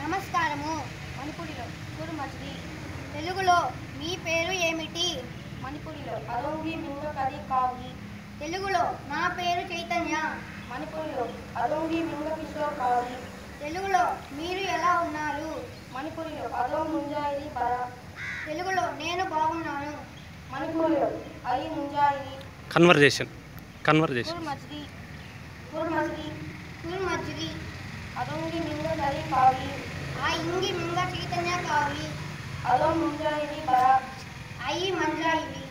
నమస్కారము మణిపురిలో గురుమజ్ది తెలుగులో మీ పేరు ఏమిటి మణిపురిలో అదోంగి మింగ కది కావి తెలుగులో నా పేరు చైతన్య మణిపురిలో అదోంగి మింగ కిషోర్ కావి తెలుగులో మీరు ఎలా ఉన్నారు మణిపురిలో అదో ముంజాయిది పర తెలుగులో నేను బాగున్నాను మణిపురిలో అయి ముంజాయిది కన్వర్జేషన్ కన్వర్జేషన్ గురుమజ్ది గురుమజ్ది గురుమజ్ది అదోంగి మింగ కది కావి ఆ ఇంగి మింగ చైతన్య కావి అదో ముంజాయిది పర అయి మంజాయివి